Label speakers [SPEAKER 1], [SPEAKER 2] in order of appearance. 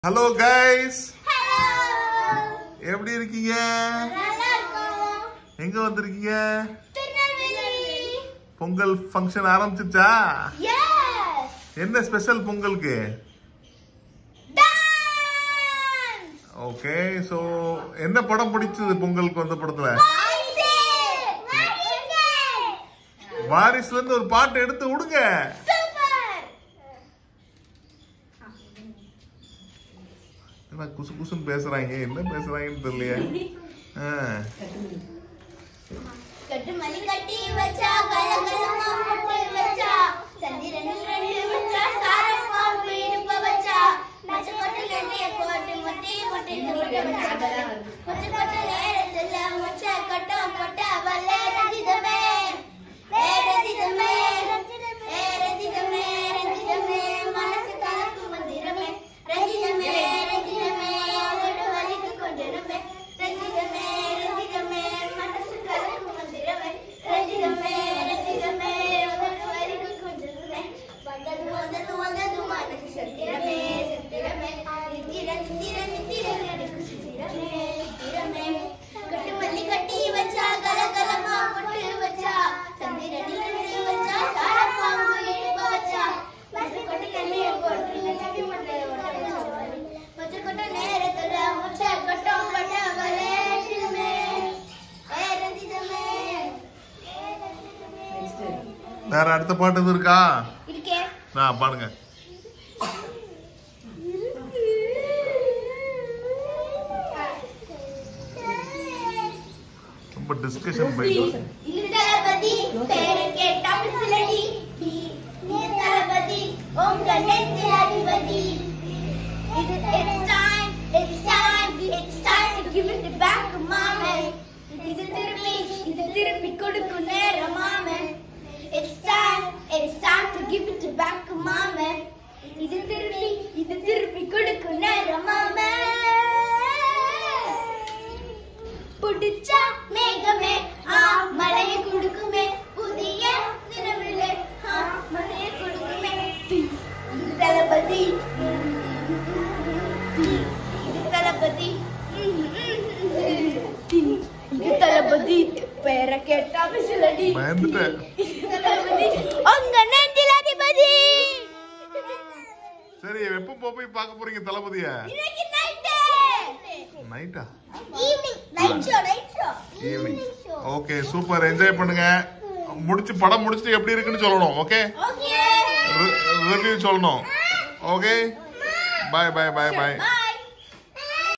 [SPEAKER 1] Hello guys
[SPEAKER 2] Hello.
[SPEAKER 1] எப்படி இருக்கீங்க
[SPEAKER 2] நல்லா இருக்கோம்.
[SPEAKER 1] எங்க வந்திருக்கீங்க
[SPEAKER 2] திருநெல்வேலி.
[SPEAKER 1] பொங்கல் ஃபங்க்ஷன் ஆரம்பிச்சிச்சா
[SPEAKER 2] Yes.
[SPEAKER 1] என்ன ஸ்பெஷல் பொங்கலுக்கு
[SPEAKER 2] Dance.
[SPEAKER 1] ஓகே சோ என்ன படம் பிடிச்சது பொங்கலுக்கு வந்த படத்துல
[SPEAKER 2] வாரிசு. வாரிசு.
[SPEAKER 1] வாரிசுல இருந்து ஒரு பாட்டு எடுத்து விடுங்க
[SPEAKER 2] Super.
[SPEAKER 1] என்ன குசு குசுன்னு பேசுறாங்க என்ன பேசுறாங்கன்னு தெரியலையே ஆ.
[SPEAKER 2] கட்டு மணி கட்டி வச்சா கலகலமா முட்டை வச்சா சந்திரனில் ரெண்டு வச்சா சாரம் பாம்பு இடுப்ப வச்சா மச்ச கொட்டு நெல்லிய போட்டு மொட்டை மொட்டை முட்டை வச்சா மச்ச கொட்டு நேரத்துல மச்ச கொட்டம் கொட்ட வல்ல ரஞ்சிதமே ஏ ரஞ்சிதமே ஏ ரஞ்சிதமே ரஞ்சிதமே மனசு கலக்கு மந்திரமே ரஞ்சிதமே ரஞ்சிதமே அவளோட வலிக்கு கொஞ்சமே ரஞ்சிதமே ரஞ்சிதமே மனசு கலக்கு மந்திரமே ரஞ்சிதமே ரஞ்சிதமே அவளோட வலிக்கு கொஞ்சமே வந்தது வந்தது வந்தது மனசு சத்திரமே சத்திரமே நித்திர நித்திர நித்திர எனக்கு சித்திரமே சித்திரமே கட்டு மல்லி கட்டி வச்சா கலகலமா பொட்டு வச்சா சந்திரனில் ரெண்டு வச்சா சாரப்பாம்பு இடுப்ப வச்சா மச்ச கொட்டு கண்ணிய போட்டு நெத்தி மட்டை ஒட்ட வச்சா மச்ச கொட்ட நேரத்துல முச்ச கொட்டம் பட்ட வலேஷமே ஏ ரஞ்சிதமே ஏ ரஞ்சிதமே
[SPEAKER 1] வேற அடுத்த பாட்டு எதுவும் இருக்கா
[SPEAKER 2] இருக்கே
[SPEAKER 1] நான் பாடுங்க ரொம்ப டிஸ்கஷன் போயிட்டு
[SPEAKER 2] இது தளபதி பேரை கேட்டா பிசிலடி நீ தளபதி உங்க நெஞ்சில் அதிபதி இது it's time it's time it's time to give it back மாமன் இது திருப்பி இது திருப்பி கொடுக்கும் நேரம் மாமன் it's time it's time to give it back மாமன் இது திருப்பி இது திருப்பி கொடுக்கும் நேரம் மாமன் புடிச்சா மேகமே ஆ மழையை கொடுக்குமே புதிய நிலவிலே ஆ மழையை கொடுக்குமே இது தளபதி இது தளபதி இது தளபதி பேரை கேட்டா விசிலடி
[SPEAKER 1] பயந்துட்டேன்
[SPEAKER 2] இது தளபதி உங்க நெஞ்சில் அதிபதி
[SPEAKER 1] சரி எப்போ போ- போய் பார்க்க போறீங்க தளபதிய
[SPEAKER 2] இன்னைக்கு நைட்டு
[SPEAKER 1] நைட்டா
[SPEAKER 2] evening night show night show
[SPEAKER 1] evening okay super enjoy பண்ணுங்க முடிச்சு படம் முடிச்சுட்டு எப்படி இருக்குன்னு சொல்லணும் ஓகே
[SPEAKER 2] ஓகே
[SPEAKER 1] ரிவ்யூ சொல்லணும் okay bye bye bye bye
[SPEAKER 2] Bye.